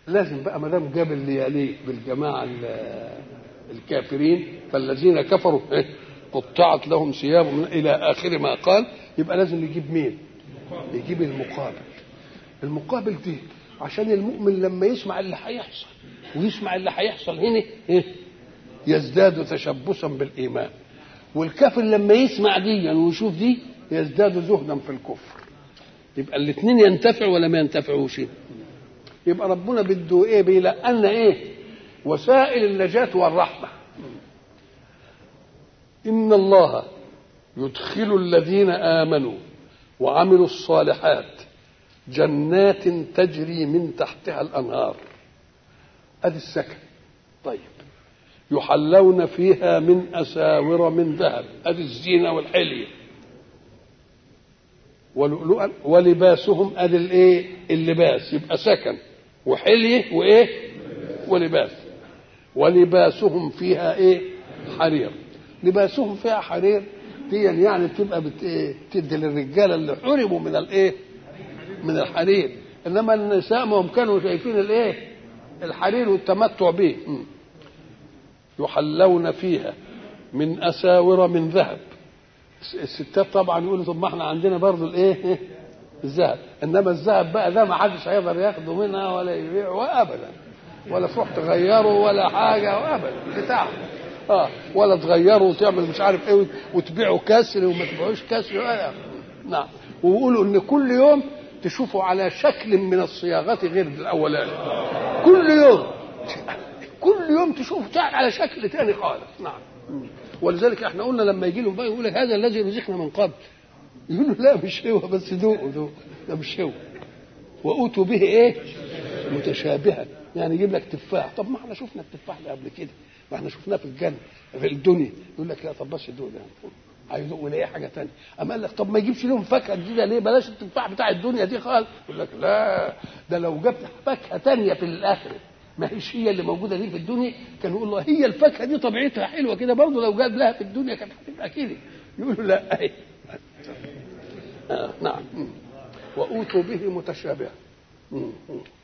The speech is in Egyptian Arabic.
لازم بقى ما دام جاب اللي يليق بالجماعه الكافرين فالذين كفروا قطعت لهم ثياب من الى اخر ما قال يبقى لازم يجيب مين؟ يجيب المقابل المقابل دي عشان المؤمن لما يسمع اللي هيحصل ويسمع اللي هيحصل هنا يزداد تشبثا بالايمان والكافر لما يسمع دي ويشوف دي يزداد زهدا في الكفر يبقى الاثنين ينتفعوا ولا ما ينتفعوش يبقى ربنا بده ايه بيلقنا ايه وسائل النجاة والرحمة إن الله يدخل الذين آمنوا وعملوا الصالحات جنات تجري من تحتها الأنهار أدي السكن طيب يحلون فيها من أساور من ذهب أدي الزينة والحلية ولؤلؤا ولباسهم أدي الإيه اللباس يبقى سكن وحلية وإيه ولباس ولباسهم فيها إيه حرير لباسهم فيها حرير دي يعني بتبقى بت إيه بتدي للرجاله اللي حرموا من الايه من الحرير انما النساء ما هم كانوا شايفين الايه الحرير والتمتع به يحلون فيها من اساور من ذهب الستات طبعا يقولوا طب ما احنا عندنا برضه الايه الذهب انما الذهب بقى ده ما حدش هيقدر ياخده منها ولا يبيعه ابدا ولا تروح تغيره ولا حاجه ابدا بتاعه اه ولا تغيره وتعمل مش عارف ايه وتبيعه كسر وما تبيعوش كسر آه. نعم ويقولوا ان كل يوم تشوفوا على شكل من الصياغه غير الاولاني كل يوم كل يوم تشوفوا على شكل ثاني خالص نعم ولذلك احنا قلنا لما يجي لهم بقى يقول لك هذا الذي رزقنا من قبل يقولوا لا مش هو بس ذوقوا ذوق ده مش هو وأوتوا به ايه متشابها يعني يجيب لك تفاح طب ما احنا شفنا التفاح ده قبل كده ما احنا شفناه في الجنه في الدنيا يقول لك لا طب بس دوق ده عايزوق ولا ايه حاجه ثانيه اما قال لك طب ما يجيبش لهم فاكهه جديده ليه بلاش التفاح بتاع الدنيا دي خالص يقول لك لا ده لو جبت فاكهه ثانيه في الاخره ما هيش هي اللي موجوده دي في الدنيا كان يقول له هي الفاكهه دي طبيعتها حلوه كده برضه لو جاب لها في الدنيا كانت هتبقى كده يقولوا لا أي. آه نعم واوتوا به متشابها